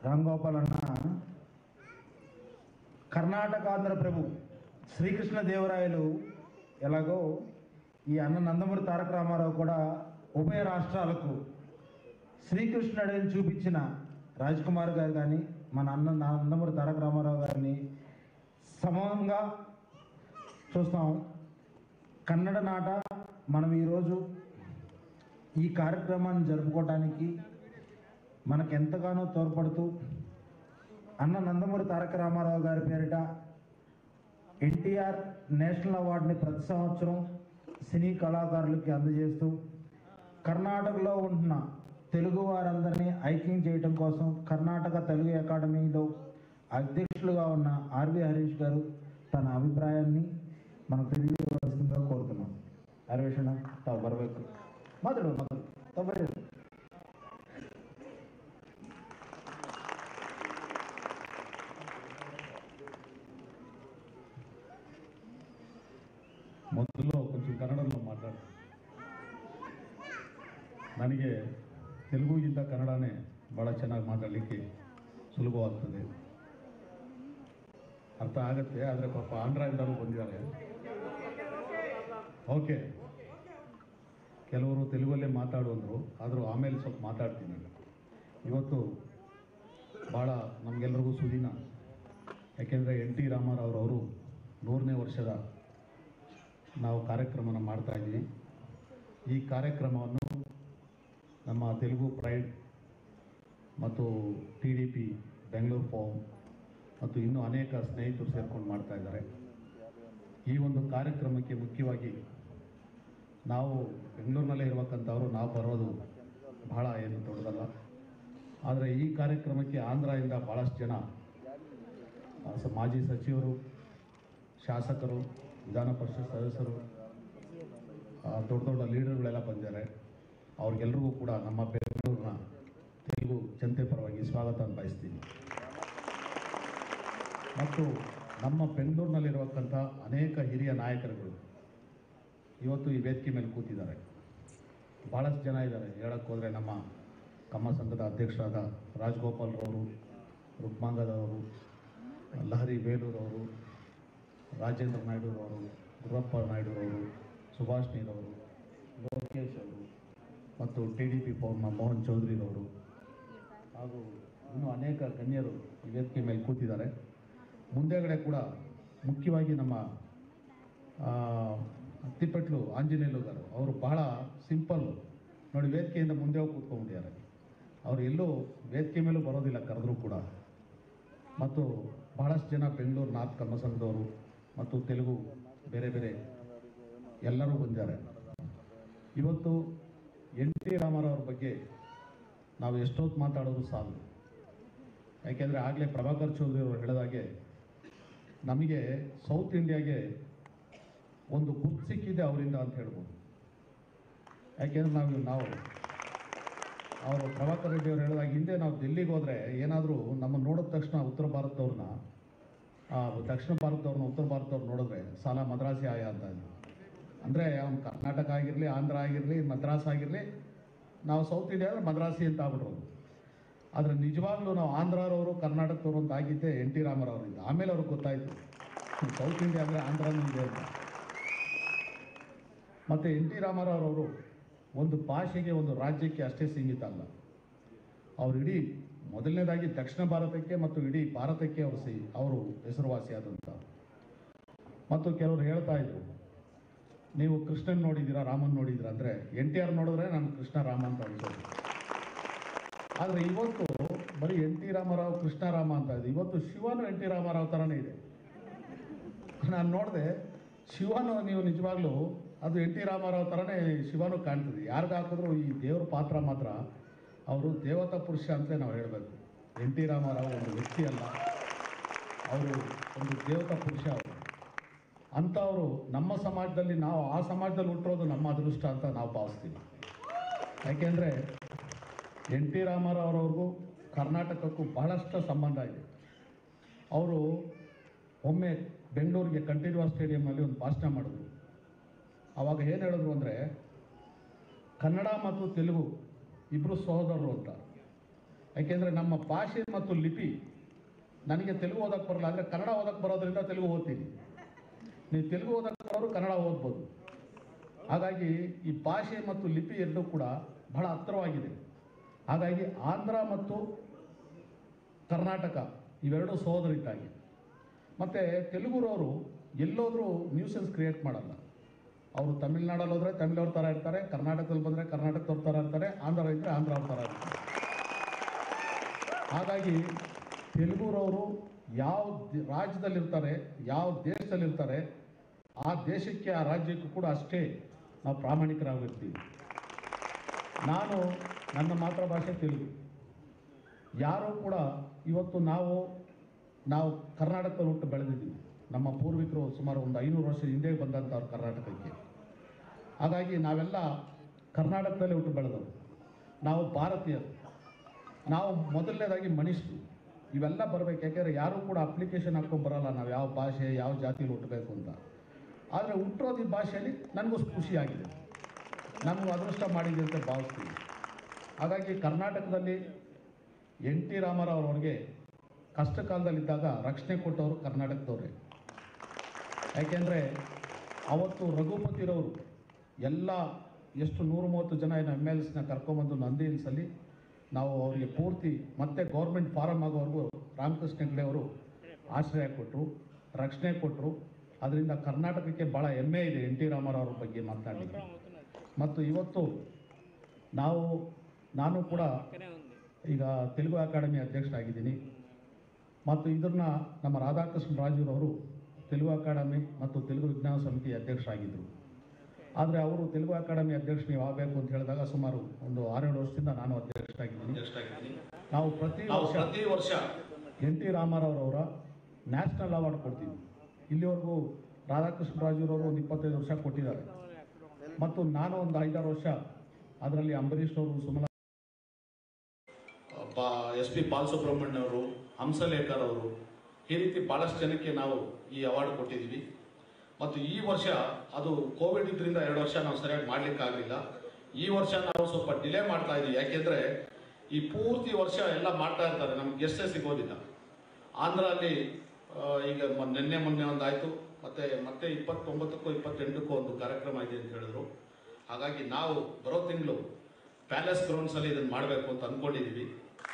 రామ్ గోపాల్ అన్న కర్ణాటక ఆంధ్ర ప్రభు శ్రీకృష్ణ దేవరాయలు ఎలాగో ఈ అన్న నందమూరి తారక రామారావు కూడా ఉభయ రాష్ట్రాలకు శ్రీకృష్ణుడిని చూపించిన రాజ్ కుమార్ గారు కానీ మన అన్న నందమూరి తారక రామారావు గారిని సమంగా చూస్తాం కన్నడ నాట మనం ఈరోజు ఈ కార్యక్రమాన్ని జరుపుకోవడానికి మనకు ఎంతగానో తోడ్పడుతూ అన్న నందమూరి తారక రామారావు గారి పేరిట ఎన్టీఆర్ నేషనల్ అవార్డుని ప్రతి సంవత్సరం సినీ కళాకారులకి అందజేస్తూ కర్ణాటకలో ఉంటున్న తెలుగు వారందరినీ ఐక్యం చేయటం కోసం కర్ణాటక తెలుగు అకాడమీలో అధ్యక్షులుగా ఉన్న ఆర్వి హరీష్ గారు తన అభిప్రాయాన్ని మనకు తెలియవలసిందిగా కోరుతున్నాం ಹರಿವೇಶಣ್ಣ ತಾವು ಬರಬೇಕು ಮಾತಾಡು ಮಾತಾಡು ತಾವು ಬರ್ರಿ ಮೊದಲು ಕೊಂಚ ಕನ್ನಡದಲ್ಲಿ ಮಾತಾಡ ನನಗೆ ತೆಲುಗುಗಿಂತ ಕನ್ನಡನೇ ಭಾಳ ಚೆನ್ನಾಗಿ ಮಾತಾಡಲಿಕ್ಕೆ ಸುಲಭವಾಗ್ತದೆ ಅರ್ಥ ಆಗುತ್ತೆ ಆದರೆ ಪಾಪ ಆಂಧ್ರದಿಂದಲೂ ಬಂದಿದ್ದಾರೆ ಓಕೆ ಕೆಲವರು ತೆಲುಗಲ್ಲೇ ಮಾತಾಡು ಅಂದರು ಆದರೂ ಆಮೇಲೆ ಸ್ವಲ್ಪ ಮಾತಾಡ್ತೀನಿ ಇವತ್ತು ಭಾಳ ನಮಗೆಲ್ರಿಗೂ ಸುದಿನ ಯಾಕೆಂದರೆ ಎನ್ ಟಿ ರಾಮಾರಾವ್ರವರು ನೂರನೇ ವರ್ಷದ ನಾವು ಕಾರ್ಯಕ್ರಮನ ಮಾಡ್ತಾ ಇದ್ದೀವಿ ಈ ಕಾರ್ಯಕ್ರಮವನ್ನು ನಮ್ಮ ತೆಲುಗು ಪ್ರೈಡ್ ಮತ್ತು T D P Bengaluru forum ಮತ್ತು ಇನ್ನೂ ಅನೇಕ ಸ್ನೇಹಿತರು ಸೇರ್ಕೊಂಡು ಮಾಡ್ತಾ ಇದ್ದಾರೆ ಈ ಒಂದು ಕಾರ್ಯಕ್ರಮಕ್ಕೆ ಮುಖ್ಯವಾಗಿ ನಾವು ಬೆಂಗಳೂರಿನಲ್ಲೇ ಇರಬೇಕಂತವರು ನಾವು ಬರೋದು ಬಹಳ ಏನು ದೊಡ್ಡದಲ್ಲ ಆದರೆ ಈ ಕಾರ್ಯಕ್ರಮಕ್ಕೆ ಆಂಧ್ರದಿಂದ ಭಾಳಷ್ಟು ಜನ ಆ, ಸ- ಮಾಜಿ ಸಚಿವರು ಶಾಸಕರು ವಿಧಾನ ಪರಿಷತ್ ಸದಸ್ಯರು ಆ, ದೊಡ್ಡ ದೊಡ್ಡ ಲೀಡರ್ಗಳೆಲ್ಲ ಬಂದಿದ್ದಾರೆ ಅವ್ರಿಗೆಲ್ರಿಗೂ ಕೂಡ ನಮ್ಮ ಬೆಂಗಳೂರಿನ ತೆಲುಗು ಜನತೆ ಪರವಾಗಿ ಸ್ವಾಗತ ಬಯಸ್ತೀನಿ ಮತ್ತು ನಮ್ಮ ಬೆಂಗಳೂರಿನಲ್ಲಿರುವಕ್ಕಂಥ ಅನೇಕ ಹಿರಿಯ ನಾಯಕರುಗಳು ಇವತ್ತು ಈ ವೇದಿಕೆ ಮೇಲೆ ಕೂತಿದ್ದಾರೆ ಭಾಳಷ್ಟು ಜನ ಇದ್ದಾರೆ ಹೇಳಕ್ಕೆ ಹೋದರೆ ನಮ್ಮ ಕಮ್ಮ ಸಂಘದ ಅಧ್ಯಕ್ಷರಾದ ರಾಜಗೋಪಾಲ್ ಅವರು ರುಕ್ಮಾಂಗದವರು ಲಹರಿ ಬೇಲೂರವರು ರಾಜೇಂದ್ರ ನಾಯ್ಡುರವರು ಗುರಪ್ಪ ನಾಯ್ಡುರವರು ಸುಭಾಷ್ ನೀರವರು ಲೋಕೇಶ್ ಅವರು ಮತ್ತು T D P Pourna Mohan ಚೌಧರಿರವರು ಹಾಗೂ ಇನ್ನೂ ಅನೇಕ ಗಣ್ಯರು ಈ ವೇದಿಕೆ ಮೇಲೆ ಕೂತಿದ್ದಾರೆ ಮುಂದೆಗಡೆ ಕೂಡ ಮುಖ್ಯವಾಗಿ ನಮ್ಮ ಆ, ತಿಪ್ಪಟ್ಲು ಆಂಜನೇಯಲು garu ಅವರು ಬಹಳ ಸಿಂಪಲ್ ನೋಡಿ ವೇದಿಕೆಯಿಂದ ಮುಂದೆ ಹೋಗಿ ಕೂತ್ಕೊಂಡ್ಬಿಟ್ಟಿದ್ದಾರೆ ಅವರು ಎಲ್ಲೂ ವೇದಿಕೆ ಮೇಲೂ ಬರೋದಿಲ್ಲ ಕರೆದ್ರೂ ಕೂಡ ಮತ್ತು ಬಹಳಷ್ಟು ಜನ ಬೆಂಗಳೂರು ನಾರ್ತ್ ಕಮ್ಮ ಸಂಘದವರು ಮತ್ತು ತೆಲುಗು ಬೇರೆ ಬೇರೆ ಎಲ್ಲರೂ ಬಂದಿದ್ದಾರೆ ಇವತ್ತು ಎನ್ ಟಿ ರಾಮಾರಾವ್ರ ಬಗ್ಗೆ ನಾವು ಎಷ್ಟೊತ್ತು ಮಾತಾಡೋದು ಸಾಲದು ಯಾಕೆಂದರೆ ಆಗಲೇ ಪ್ರಭಾಕರ್ ಚೌಧರಿ ಅವರು ಹೇಳಿದಾಗೆ ನಮಗೆ ಸೌತ್ ಇಂಡಿಯಾಗೆ ಒಂದು ಗುರ್ತು ಸಿಕ್ಕಿದೆ ಅವರಿಂದ ಅಂತ ಹೇಳ್ಬೋದು ಯಾಕೆಂದ್ರೆ ನಾವು ನಾವು ಅವರು ಪ್ರಭಾಕರ್ ರೆಡ್ಡಿ ಅವರು ಹೇಳಿದಾಗ ಹಿಂದೆ ನಾವು ದಿಲ್ಲಿಗೆ ಹೋದರೆ ಏನಾದರೂ ನಮ್ಮನ್ನು ನೋಡಿದ ತಕ್ಷಣ ಉತ್ತರ ಭಾರತದವ್ರನ್ನ ಆ, ದಕ್ಷಿಣ ಭಾರತದವ್ರನ್ನ ಉತ್ತರ ಭಾರತದವ್ರು ನೋಡಿದ್ರೆ ಸಾಲ ಮದ್ರಾಸಿ ಆಯ ಅಂತ ಇದ್ರು ಅಂದರೆ ಅವ್ನು ಕರ್ನಾಟಕ ಆಗಿರಲಿ ಆಂಧ್ರ ಆಗಿರಲಿ ಮದ್ರಾಸ್ ಆಗಿರಲಿ ನಾವು ಸೌತ್ ಇಂಡಿಯಾ ಅಂದರೆ ಮದ್ರಾಸಿ ಅಂತ ಆಗ್ಬಿಟ್ರೋದು ಆದರೆ ನಿಜವಾಗ್ಲೂ ನಾವು ಆಂಧ್ರದವರು ಕರ್ನಾಟಕದವರು ಅಂತ ಆಗಿದ್ದೆ ಎನ್ ಟಿ ರಾಮರಾವರಿಂದ ಆಮೇಲೆ ಅವ್ರಿಗೆ ಗೊತ್ತಾಯಿತು ಸೌತ್ ಇಂಡಿಯಾ ಅಂದರೆ ಆಂಧ್ರನೂ ಇದೆ ಅಂತ ಮತ್ತು ಎನ್ ಟಿ ರಾಮಾರಾವ್ರವರು ಒಂದು ಭಾಷೆಗೆ ಒಂದು ರಾಜ್ಯಕ್ಕೆ ಅಷ್ಟೇ ಸೀಮಿತ ಅಲ್ಲ ಅವರು ಇಡೀ ಮೊದಲನೇದಾಗಿ ದಕ್ಷಿಣ ಭಾರತಕ್ಕೆ ಮತ್ತು ಇಡೀ ಭಾರತಕ್ಕೆ ಅವರು ಸಿ ಅವರು ಹೆಸರುವಾಸಿಯಾದಂಥ ಮತ್ತು ಕೆಲವರು ಹೇಳ್ತಾ ಇದ್ರು ನೀವು ಕೃಷ್ಣನ್ ನೋಡಿದ್ದೀರಾ ರಾಮನ್ ನೋಡಿದ್ದೀರಾ ಅಂದರೆ ಎನ್ ಟಿ ಆರ್ ನೋಡಿದ್ರೆ ನಾನು ಕೃಷ್ಣ ರಾಮ ಅಂತ ಅನ್ಸೋದು ಆದರೆ ಇವತ್ತು ಬರೀ ಎನ್ ಟಿ ರಾಮಾರಾವ್ ಕೃಷ್ಣ ರಾಮ ಅಂತ ಇದೆ ಇವತ್ತು ಶಿವನು ಎನ್ ಟಿ ರಾಮಾರಾವ್ ಥರನೇ ಇದೆ ನಾನು ನೋಡಿದೆ ಶಿವನು ನೀವು ನಿಜವಾಗ್ಲೂ ಅದು ಎನ್ ಟಿ ರಾಮಾರಾವ್ ಥರನೇ ಶಿವನು ಕಾಣ್ತದೆ ಯಾರಿಗೆ ಹಾಕಿದ್ರು ಈ ದೇವ್ರ ಪಾತ್ರ ಮಾತ್ರ ಅವರು ದೇವತಾ ಪುರುಷ ಅಂತ ನಾವು ಹೇಳಬೇಕು ಎನ್ ಟಿ ರಾಮಾರಾವ್ ಒಂದು ವ್ಯಕ್ತಿ ಅಲ್ಲ ಅವರು ಒಂದು ದೇವತಾ ಪುರುಷ ಅವರು ಅಂಥವರು ನಮ್ಮ ಸಮಾಜದಲ್ಲಿ ನಾವು ಆ ಸಮಾಜದಲ್ಲಿ ಹುಟ್ಟಿರೋದು ನಮ್ಮ ಅದೃಷ್ಟ ಅಂತ ನಾವು ಭಾವಿಸ್ತೀವಿ ಯಾಕೆಂದರೆ ಎನ್ ಟಿ ರಾಮಾರಾವ್ರವ್ರಿಗೂ ಕರ್ನಾಟಕಕ್ಕೂ ಬಹಳಷ್ಟು ಸಂಬಂಧ ಇದೆ ಅವರು ಒಮ್ಮೆ ಬೆಂಗಳೂರಿಗೆ ಕಂಠೀರವ ಸ್ಟೇಡಿಯಂನಲ್ಲಿ ಒಂದು ಭಾಷಣ ಮಾಡಿದ್ರು ಆವಾಗ ಏನು ಹೇಳಿದ್ರು ಅಂದರೆ ಕನ್ನಡ ಮತ್ತು ತೆಲುಗು ಇಬ್ಬರು ಸಹೋದರರು ಅಂತ ಯಾಕೆಂದರೆ ನಮ್ಮ ಭಾಷೆ ಮತ್ತು ಲಿಪಿ ನನಗೆ ತೆಲುಗು ಓದಕ್ಕೆ ಬರಲ್ಲ ಅಂದರೆ ಕನ್ನಡ ಓದಕ್ಕೆ ಬರೋದ್ರಿಂದ ತೆಲುಗು ಓದ್ತೀನಿ ನೀವು ತೆಲುಗು ಓದಕ್ಕೆ ಬರೋರು ಕನ್ನಡ ಓದ್ಬೋದು ಹಾಗಾಗಿ ಈ ಭಾಷೆ ಮತ್ತು ಲಿಪಿ ಎರಡೂ ಕೂಡ ಬಹಳ ಹತ್ತಿರವಾಗಿದೆ ಹಾಗಾಗಿ ಆಂಧ್ರ ಮತ್ತು ಕರ್ನಾಟಕ ಇವೆರಡು ಸಹೋದರಿದ್ದಾಗಿ ಮತ್ತು ತೆಲುಗುರವರು ಎಲ್ಲೋದ್ರೂ ನ್ಯೂಸೆನ್ಸ್ ಕ್ರಿಯೇಟ್ ಮಾಡಲ್ಲ ಅವರು ತಮಿಳ್ನಾಡಲ್ಲಿ ಹೋದರೆ ತಮಿಳವ್ರ ಥರ ಇರ್ತಾರೆ ಕರ್ನಾಟಕದಲ್ಲಿ ಬಂದರೆ ಕರ್ನಾಟಕದವ್ರ ಥರ ಇರ್ತಾರೆ ಆಂಧ್ರ ಇದ್ದರೆ ಆಂಧ್ರ ಅವ್ರ ಥರ ಇರ್ತಾರೆ ಹಾಗಾಗಿ ತೆಲುಗುರವರು ಯಾವ ದ- ರಾಜ್ಯದಲ್ಲಿರ್ತಾರೆ ಯಾವ ದೇಶದಲ್ಲಿರ್ತಾರೆ ಆ ದೇಶಕ್ಕೆ ಆ ರಾಜ್ಯಕ್ಕೂ ಕೂಡ ಅಷ್ಟೇ ನಾವು ಪ್ರಾಮಾಣಿಕರಾಗಿರ್ತೀವಿ ನಾನು ನನ್ನ ಮಾತೃಭಾಷೆ ತೆಲುಗು ಯಾರೂ ಕೂಡ ಇವತ್ತು ನಾವು ನಾವು ಕರ್ನಾಟಕದಲ್ಲಿ ಹುಟ್ಟು ಬೆಳೆದಿದ್ದೀವಿ ನಮ್ಮ ಪೂರ್ವಿಕರು ಸುಮಾರು ಒಂದು ಐನೂರು ವರ್ಷ ಹಿಂದೆ ಬಂದಂಥವ್ರು ಕರ್ನಾಟಕಕ್ಕೆ ಹಾಗಾಗಿ ನಾವೆಲ್ಲ ಕರ್ನಾಟಕದಲ್ಲೇ ಹುಟ್ಟು ಬೆಳೆದವರು ನಾವು ಭಾರತೀಯರು ನಾವು ಮೊದಲನೇದಾಗಿ ಮನುಷ್ಯರು ಇವೆಲ್ಲ ಬರಬೇಕು ಯಾಕೆಂದರೆ ಯಾರೂ ಕೂಡ ಅಪ್ಲಿಕೇಶನ್ ಹಾಕ್ಕೊಂಡು ಬರಲ್ಲ ನಾವು ಯಾವ ಭಾಷೆ ಯಾವ ಜಾತಿಯಲ್ಲಿ ಹುಟ್ಟಬೇಕು ಅಂತ ಆದರೆ ಹುಟ್ಟಿರೋದು ಈ ಭಾಷೆಯಲ್ಲಿ ನನಗೂ ಖುಷಿಯಾಗಿದೆ ನಮಗೂ ಅದೃಷ್ಟ ಮಾಡಿದೆ ಅಂತ ಭಾವಿಸ್ತೀವಿ ಹಾಗಾಗಿ ಕರ್ನಾಟಕದಲ್ಲಿ ಎನ್ ಟಿ ರಾಮಾರಾವ್ ಅವ್ರಿಗೆ ಕಷ್ಟ ಕಾಲದಲ್ಲಿದ್ದಾಗ ರಕ್ಷಣೆ ಕೊಟ್ಟವರು ಕರ್ನಾಟಕದವ್ರೆ ಯಾಕೆಂದರೆ ಅವತ್ತು ರಘುಪತಿರವರು ಎಲ್ಲ ಎಷ್ಟು ನೂರ ಮೂವತ್ತು ಜನ ಏನು ಎಮ್ ಎಲ್ ಎಸ್ನ ಕರ್ಕೊಂಬಂದು ನಂದಿ ಹಿಲ್ಸಲ್ಲಿ ನಾವು ಅವರಿಗೆ ಪೂರ್ತಿ ಮತ್ತೆ ಗೌರ್ಮೆಂಟ್ ಫಾರಮ್ ಆಗೋವರೆಗೂ ರಾಮಕೃಷ್ಣ ಹೆಗ್ಡೆ ಅವರು ಆಶ್ರಯ ಕೊಟ್ಟರು ರಕ್ಷಣೆ ಕೊಟ್ಟರು ಅದರಿಂದ ಕರ್ನಾಟಕಕ್ಕೆ ಭಾಳ ಹೆಮ್ಮೆ ಇದೆ ಎನ್ ಟಿ ರಾಮಾರಾವ್ ಅವ್ರ ಬಗ್ಗೆ ಮಾತನಾಡಲಿಕ್ಕೆ ಮತ್ತು ಇವತ್ತು ನಾವು ನಾನು ಕೂಡ ಈಗ ತೆಲುಗು ಅಕಾಡೆಮಿ ಅಧ್ಯಕ್ಷರಾಗಿದ್ದೀನಿ ಮತ್ತು ಇದನ್ನ ನಮ್ಮ ರಾಧಾಕೃಷ್ಣ ರಾಜುರವರು ತೆಲುಗು ಅಕಾಡೆಮಿ ಮತ್ತು ತೆಲುಗು ವಿಜ್ಞಾನ ಸಮಿತಿ ಅಧ್ಯಕ್ಷರಾಗಿದ್ದರು ಆದರೆ ಅವರು ತೆಲುಗು ಅಕಾಡೆಮಿ ಅಧ್ಯಕ್ಷ ನೀವು ಆಗಬೇಕು ಅಂತ ಹೇಳಿದಾಗ ಸುಮಾರು ಒಂದು ಆರೇಳು ವರ್ಷದಿಂದ ನಾನು ಅಧ್ಯಕ್ಷರಾಗಿದ್ದೀನಿ ನಾವು ಪ್ರತಿ ನಾವು ವರ್ಷ ಪ್ರತಿ ವರ್ಷ ಎನ್ ಟಿ ರಾಮಾರಾವ್ರವರ ನ್ಯಾಷನಲ್ ಅವಾರ್ಡ್ ಕೊಡ್ತೀವಿ ಇಲ್ಲಿವರೆಗೂ ರಾಧಾಕೃಷ್ಣ ರಾಜುರವರು ಒಂದು ಇಪ್ಪತ್ತೈದು ವರ್ಷ ಕೊಟ್ಟಿದ್ದಾರೆ ಮತ್ತು ನಾನು ಒಂದು ಐದಾರು ವರ್ಷ ಅದರಲ್ಲಿ ಅಂಬರೀಷ್ ಅವರು ಸುಮಲತಾ ಎಸ್ ಪಿ ಬಾಲಸುಬ್ರಹ್ಮಣ್ಯ ಅವರು ಹಂಸಲೇಖರ್ ಅವರು ಈ ರೀತಿ ಭಾಳಷ್ಟು ಜನಕ್ಕೆ ನಾವು ಈ ಅವಾರ್ಡ್ ಕೊಟ್ಟಿದ್ದೀವಿ ಮತ್ತು ಈ ವರ್ಷ ಅದು ಕೋವಿಡ್ ಇದರಿಂದ ಎರಡು ವರ್ಷ ನಾವು ಸರಿಯಾಗಿ ಮಾಡ್ಲಿಕ್ಕಾಗಲಿಲ್ಲ ಈ ವರ್ಷ ನಾವು ಸ್ವಲ್ಪ ಡಿಲೇ ಮಾಡ್ತಾ ಇದ್ದೀವಿ ಯಾಕೆಂದರೆ ಈ ಪೂರ್ತಿ ವರ್ಷ ಎಲ್ಲ ಮಾಡ್ತಾ ಇರ್ತಾರೆ ನಮ್ಗೆ ಗೆಸ್ಟೇ ಸಿಗೋದಿಲ್ಲ ಆಂಧ್ರಲ್ಲಿ ಆ, ಈಗ ಮ- ನಿನ್ನೆ ಮೊನ್ನೆ ಒಂದು ಆಯಿತು ಮತ್ತೆ ಮತ್ತೆ ಇಪ್ಪತ್ತೊಂಬತ್ತಕ್ಕೂ ಇಪ್ಪತ್ತೆಂಟಕ್ಕೂ ಒಂದು ಕಾರ್ಯಕ್ರಮ ಇದೆ ಅಂತ ಹೇಳಿದ್ರು ಹಾಗಾಗಿ ನಾವು ಬರೋ ತಿಂಗಳು ಪ್ಯಾಲೇಸ್ ಗ್ರೌಂಡ್ಸಲ್ಲಿ ಇದನ್ನು ಮಾಡಬೇಕು ಅಂತ ಅಂದ್ಕೊಂಡಿದ್ದೀವಿ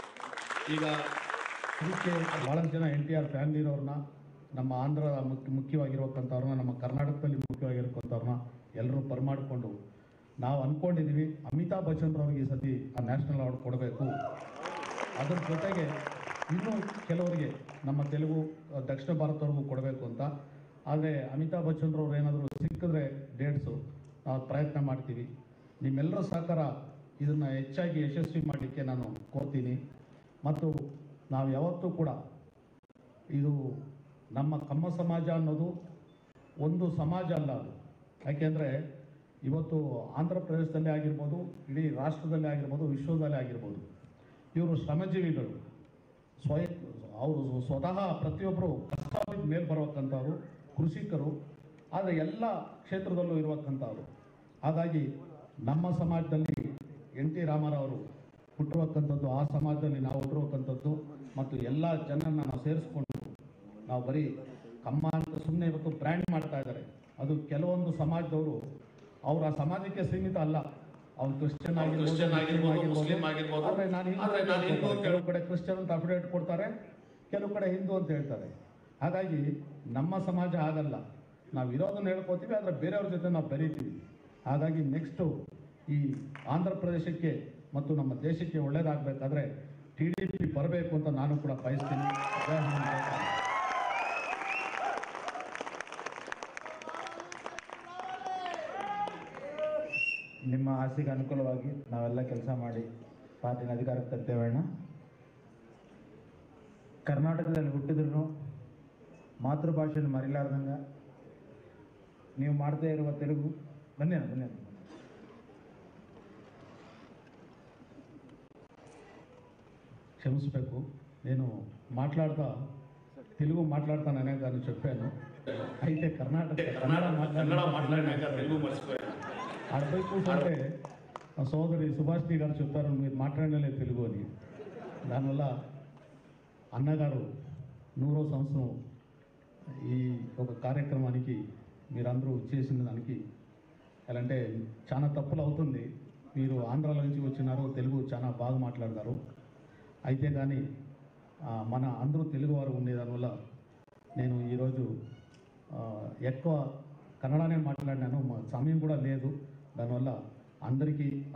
ಈಗ ಇದಕ್ಕೆ ಭಾಳಷ್ಟು ಜನ ಎನ್ ಟಿ ಆರ್ ಫ್ಯಾಮಿಲಿ ಇರೋರನ್ನ ನಮ್ಮ ಆಂಧ್ರ ಮುಖ್ಯ ಮುಖ್ಯವಾಗಿರುವಂಥವ್ರನ್ನ ನಮ್ಮ ಕರ್ನಾಟಕದಲ್ಲಿ ಮುಖ್ಯವಾಗಿರ್ತಕ್ಕಂಥವ್ರನ್ನ ಎಲ್ಲರೂ ಬರಮಾಡಿಕೊಂಡು ನಾವು ಅಂದ್ಕೊಂಡಿದ್ದೀವಿ ಅಮಿತಾಬ್ ಬಚ್ಚನ್ರವ್ರಿಗೆ ಈ ಸತಿ ಆ ನ್ಯಾಷನಲ್ ಅವಾರ್ಡ್ ಕೊಡಬೇಕು ಅದ್ರ ಜೊತೆಗೆ ಇನ್ನೂ ಕೆಲವರಿಗೆ ನಮ್ಮ ತೆಲುಗು ಅಹ್, ದಕ್ಷಿಣ ಭಾರತವ್ರಿಗೂ ಕೊಡಬೇಕು ಅಂತ ಆದರೆ ಅಮಿತಾಬ್ ಬಚ್ಚನ್ರವ್ರು ಏನಾದರೂ ಸಿಕ್ಕಿದ್ರೆ ಡೇಟ್ಸು ನಾವು ಪ್ರಯತ್ನ ಮಾಡ್ತೀವಿ ನಿಮ್ಮೆಲ್ಲರ ಸಹಕಾರ ಇದನ್ನು ಹೆಚ್ಚಾಗಿ ಯಶಸ್ವಿ ಮಾಡಲಿಕ್ಕೆ ನಾನು ಕೋರ್ತೀನಿ ಮತ್ತು ನಾವು ಯಾವತ್ತೂ ಕೂಡ ಇದು ನಮ್ಮ ಕಮ್ಮ ಸಮಾಜ ಅನ್ನೋದು ಒಂದು ಸಮಾಜ ಅಲ್ಲ ಅದು ಯಾಕೆಂದರೆ ಇವತ್ತು ಆಂಧ್ರ ಪ್ರದೇಶದಲ್ಲೇ ಆಗಿರ್ಬೋದು ಇಡೀ ರಾಷ್ಟ್ರದಲ್ಲೇ ಆಗಿರ್ಬೋದು ವಿಶ್ವದಲ್ಲೇ ಆಗಿರ್ಬೋದು ಇವರು ಶ್ರಮಜೀವಿಗಳು ಸ್ವಯ ಅವರು ಸ್ವತಃ ಪ್ರತಿಯೊಬ್ಬರು ಕಷ್ಟದ ಮೇಲೆ ಬರಬೇಕಂಥವ್ರು ಕೃಷಿಕರು ಆದರೆ ಎಲ್ಲ ಕ್ಷೇತ್ರದಲ್ಲೂ ಇರುವಕ್ಕಂಥವ್ರು ಹಾಗಾಗಿ ನಮ್ಮ ಸಮಾಜದಲ್ಲಿ ಎನ್ ಟಿ ರಾಮಾರಾವ್ ಅವರು ಹುಟ್ಟಿರುವಕ್ಕಂಥದ್ದು ಆ ಸಮಾಜದಲ್ಲಿ ನಾವು ಹುಟ್ಟಿರುವಕ್ಕಂಥದ್ದು ಮತ್ತು ಎಲ್ಲ ಜನರನ್ನ ನಾವು ಸೇರಿಸ್ಕೊಂಡು ನಾವು ಬರೀ ಕಮ್ಮ ಅಂತ ಸುಮ್ಮನೆ ಇವತ್ತು ಬ್ರ್ಯಾಂಡ್ ಮಾಡ್ತಾ ಇದ್ದಾರೆ ಅದು ಕೆಲವೊಂದು ಸಮಾಜದವರು ಅವ್ರು ಆ ಸಮಾಜಕ್ಕೆ ಸೀಮಿತ ಅಲ್ಲ ಅವ್ನು ಕ್ರಿಶ್ಚಿಯನ್ ಅವ್ರು ಕ್ರಿಶ್ಚಿಯನ್ ಆಗಿರ್ಬೋದು, ಮುಸ್ಲಿಂ ಆಗಿರ್ಬೋದು. ಆದ್ರೆ ನಾನು ಹಿಂದೂ ಆದ್ರೆ ಅಂತ ನಾನು ಹಿಂದೂ ಹೇಳ್ತಾರೆ. ಅಂತ ಕೆಲವು ಕಡೆ ಕ್ರಿಶ್ಚಿಯನ್ ಅಂತ ಅಫಿಡೇಟ್ ಕೊಡ್ತಾರೆ ಕೆಲವು ಕಡೆ ಹಿಂದೂ ಅಂತ ಹೇಳ್ತಾರೆ ಹಾಗಾಗಿ ನಮ್ಮ ಸಮಾಜ ಆಗಲ್ಲ ನಾವು ಇರೋದನ್ನ ಹೇಳ್ಕೊತೀವಿ ಆದರೆ ಬೇರೆಯವ್ರ ಜೊತೆ ನಾವು ಬೆರೀತೀವಿ ಹಾಗಾಗಿ ನೆಕ್ಸ್ಟು ಈ ಆಂಧ್ರ ಪ್ರದೇಶಕ್ಕೆ ಮತ್ತು ನಮ್ಮ ದೇಶಕ್ಕೆ ಒಳ್ಳೇದಾಗಬೇಕಾದ್ರೆ ಟಿ ಡಿ ಪಿ ಬರಬೇಕು ಅಂತ ನಾನು ಕೂಡ ಬಯಸ್ತೀನಿ ಜೈ ಹಿಂದ್, ಜೈ ಕರ್ನಾಟಕ. ನಿಮ್ಮ ಆಸೆಗೆ ಅನುಕೂಲವಾಗಿ ನಾವೆಲ್ಲ ಕೆಲಸ ಮಾಡಿ ಪಾರ್ಟಿನ ಅಧಿಕಾರಕ್ಕೆ ತರ್ತೇವೆ ಅಣ್ಣ ಕರ್ನಾಟಕದಲ್ಲಿ ಹುಟ್ಟಿದ್ರು ಮಾತೃಭಾಷೆಯನ್ನು ಮರಿಲಾರ್ದಂಗ ನೀವು ಮಾಡ್ತಾ ಇರುವ ತೆಲುಗು ಬನ್ನಿ ಅಣ್ಣ ಬನ್ನಿ ಅಣ್ಣ. క్షమించಬೇಕು నేను మాట్లాడుతా తెలుగు మాట్లాడతాను అనే దాన్ని చెప్పాను అయితే కర్ణాటక కన్నడ ಕನ್ನಡ మాట్లాడిన ಮಾట్లాಡಿನಾಗ ತೆಲುಗು ಮರ್చిపోయాను అడపై కూర్చుంటే మా సోదరి సుభాష్ని గారు చెప్పారు మీరు మాట్లాడలే తెలుగు అని దానివల్ల అన్నగారు నూరో సంవత్సరం ఈ ఒక కార్యక్రమానికి మీరందరూ చేసిన దానికి ఎలా అంటే చాలా తప్పులు అవుతుంది మీరు ఆంధ్రాల నుంచి వచ్చినారు తెలుగు చాలా బాగా మాట్లాడతారు అయితే కానీ ఆ, మన అందరూ తెలుగువారు ఉండేదానివల్ల నేను ఈరోజు ఆ, ఎక్కువ కన్నడనే మాట్లాడినాను మా సమయం కూడా లేదు దానివల్ల అందరికీ